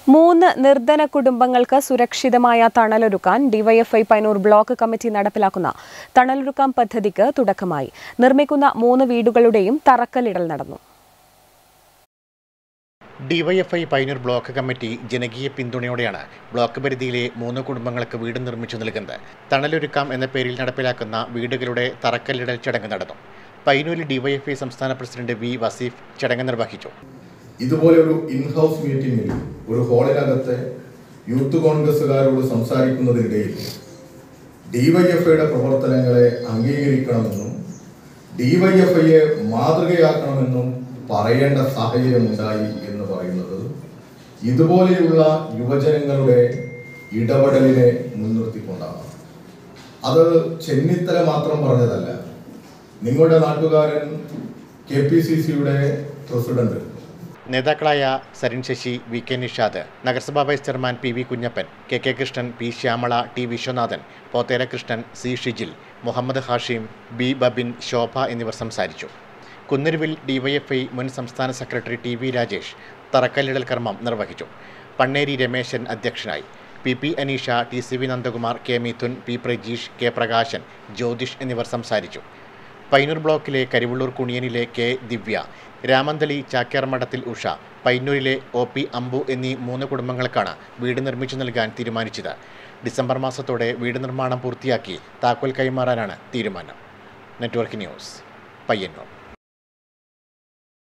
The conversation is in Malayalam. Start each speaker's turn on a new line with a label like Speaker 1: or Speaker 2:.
Speaker 1: മൂന്ന് നിർധന കുടുംബങ്ങൾക്ക് സുരക്ഷിതമായ തണലൊരുക്കാൻ ഡിവൈഎഫ്ഐ പൈനൂർ ബ്ലോക്ക് കമ്മിറ്റി നടപ്പിലാക്കുന്ന തണലൊരുക്കാം പദ്ധതിക്ക് തുടക്കമായി നിർമ്മിക്കുന്ന മൂന്ന് വീടുകളുടെയും തറക്കല്ലിടൽ നടന്നു
Speaker 2: ഡിവൈഎഫ്ഐ പൈനൂർ ബ്ലോക്ക് കമ്മിറ്റി ജനകീയ പിന്തുണയോടെയാണ് ബ്ലോക്ക് പരിധിയിലെ മൂന്ന് കുടുംബങ്ങൾക്ക് വീട് നിർമ്മിച്ചു നൽകുന്നത് തണലൊരുക്കാം എന്ന പേരിൽ നടപ്പിലാക്കുന്ന വീടുകളുടെ തറക്കല്ലിടൽ ചടങ്ങ് നടന്നു പൈനൂരിൽ ഡിവൈഎഫ്ഐ സംസ്ഥാന പ്രസിഡന്റ് വി വസീഫ് ചടങ്ങ് നിർവഹിച്ചു
Speaker 3: ഇതുപോലെ ഒരു ഇൻഹൗസ് മീറ്റിംഗിൽ ഒരു ഹാളിനകത്ത് യൂത്ത് കോൺഗ്രസ്സുകാരോട് സംസാരിക്കുന്നതിനിടയിൽ ഡിവൈഎഫ്ഐയുടെ പ്രവർത്തനങ്ങളെ അംഗീകരിക്കണമെന്നും ഡിവൈഎഫ്ഐയെ മാതൃകയാക്കണമെന്നും പറയേണ്ട സാഹചര്യം ഉണ്ടായി എന്ന് പറയുന്നത് ഇതുപോലെയുള്ള യുവജനങ്ങളുടെ ഇടപെടലിനെ മുൻനിർത്തിക്കൊണ്ടാണ് അത് ചെന്നിത്തല മാത്രം പറഞ്ഞതല്ല നിങ്ങളുടെ നാട്ടുകാരൻ കെ പി സി സിയുടെ പ്രസിഡന്റ്
Speaker 2: നേതാക്കളായ സരിൻ ശശി വി കെ നിഷാദ് നഗരസഭാ vice chairman P V Kunhappan K K Krishnan P Shyamala T Viswanathan Pothera Krishnan C Shijil Muhammad Hashim B Babin Shobha എന്നിവർ സംസാരിച്ചു കുന്നരുവിൽ ഡിവൈഎഫ്ഐ മുൻ സംസ്ഥാന സെക്രട്ടറി ടി വി രാജേഷ് തറക്കല്ലിടൽ കർമ്മം നിർവഹിച്ചു പണ്ണേരി രമേശൻ അധ്യക്ഷനായി P P Aneesha T C V Nandakumar K Mithun P Prajeesh K Prakashan Jyothish എന്നിവർ സംസാരിച്ചു പൈനൂർ ബ്ലോക്കിലെ കരിവള്ളൂർ കുണിയനിലെ കെ ദിവ്യ രാമന്തളി ചാക്യാർമഠത്തിൽ ഉഷ പൈനൂരിലെ ഒ പി അമ്പു എന്നീ മൂന്ന് കുടുംബങ്ങൾക്കാണ് വീട് നിർമ്മിച്ചു നൽകാൻ തീരുമാനിച്ചത് ഡിസംബർ മാസത്തോടെ വീട് നിർമ്മാണം പൂർത്തിയാക്കി താക്കോൽ കൈമാറാനാണ് തീരുമാനം നെറ്റ്വർക്ക് ന്യൂസ് പയ്യന്നൂർ